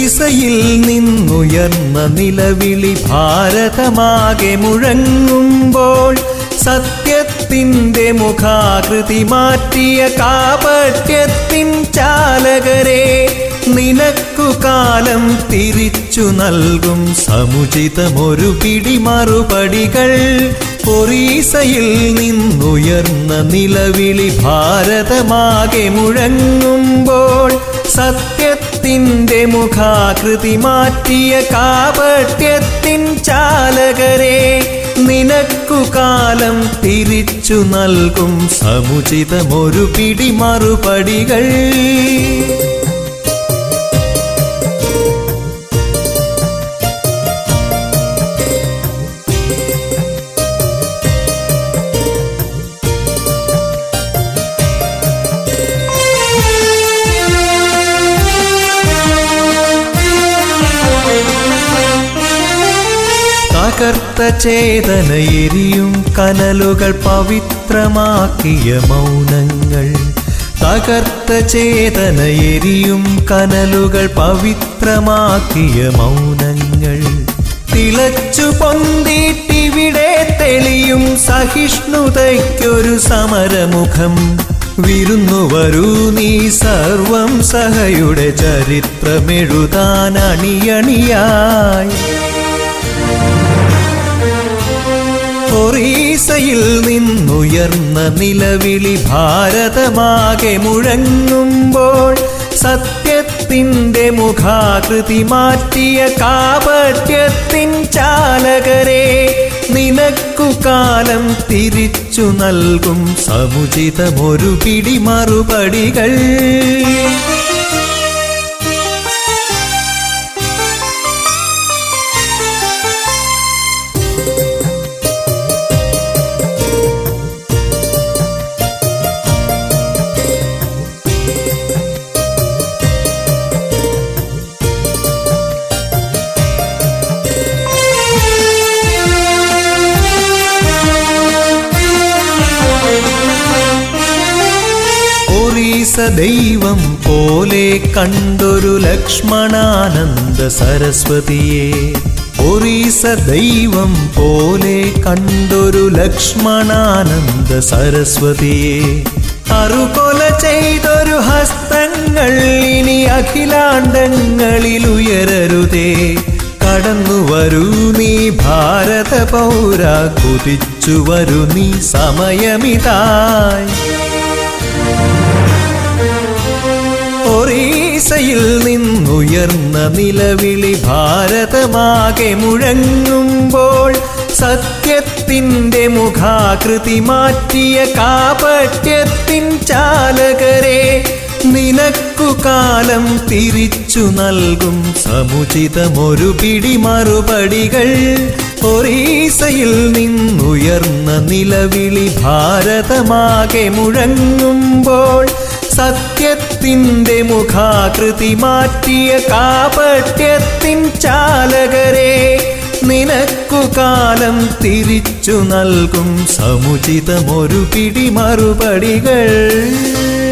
ഒറീസയിൽ നിന്നുയർന്ന നിലവിളി ഭാരതമാകെ മുഴങ്ങുമ്പോൾ സത്യത്തിൻ്റെ മുഖാകൃതി മാറ്റിയ കാപട്യത്തിൻ ചാലകരെ നിനക്കു കാലം തിരിച്ചു നൽകും സമുചിതമൊരു പിടി മറുപടികൾ ഒറീസയിൽ നിന്നുയർന്ന നിലവിളി ഭാരതമാകെ മുഴങ്ങുമ്പോൾ സത്യത്തിൻ്റെ മുഖാകൃതി മാറ്റിയ കാപട്യത്തിൻ ചാലകരെ നിനക്കു കാലം തിരിച്ചു നൽകും സമുചിതമൊരു പിടി മറുപടികൾ തകർത്ത ചേതനയെരിയും കനലുകൾ പവിത്രമാക്കിയ മൗനങ്ങൾ തകർത്ത ചേതനയെരിയും കനലുകൾ പവിത്രമാക്കിയ മൗനങ്ങൾ തിളച്ചു പൊന്തിട്ടിവിടെ തെളിയും സഹിഷ്ണുതയ്ക്കൊരു സമരമുഖം വിരുന്നു വരൂ നീ സർവം സഹയുടെ ചരിത്രമെഴുതാൻ അണിയണിയായി ഒറീസയിൽ നിന്നുയർന്ന നിലവിളി ഭാരതമാകെ മുഴങ്ങുമ്പോൾ സത്യത്തിൻ്റെ മുഖാകൃതി മാറ്റിയ കാപട്യത്തിൻ ചാലകരെ നിനക്കു കാലം തിരിച്ചു നൽകും സമുചിതമൊരു പിടി മറുപടികൾ ഒറീസ ദൈവം പോലെ കണ്ടൊരു ലക്ഷ്മണാനന്ദ സരസ്വതിയെ ഒറീസ ദൈവം പോലെ കണ്ടൊരു ലക്ഷ്മണാനന്ദ സരസ്വതിയെ അറുകൊല ചെയ്തൊരു ഹസ്തങ്ങൾ ഇനി അഖിലാണ്ടങ്ങളിൽ ഉയരരുതേ കടന്നു വരൂ നീ ഭാരത പൗര കുതിച്ചു വരൂ നീ സമയമിതായി ഒറീസയിൽ നിന്നുയർന്ന നിലവിളി ഭാരതമാകെ മുഴങ്ങുമ്പോൾ സത്യത്തിൻ്റെ മുഖാകൃതി മാറ്റിയ കാപട്യത്തിൻ ചാലകരെ നിനക്കു കാലം തിരിച്ചു നൽകും സമുചിതമൊരു പിടി മറുപടികൾ ഒറീസയിൽ നിന്നുയർന്ന നിലവിളി ഭാരതമാകെ മുഴങ്ങുമ്പോൾ സത്യത്തിൻ്റെ മുഖാകൃതി മാറ്റിയ കാപട്യത്തിൻ ചാലകരെ നിനക്കു കാലം തിരിച്ചു നൽകും സമുചിതമൊരു പിടി മറുപടികൾ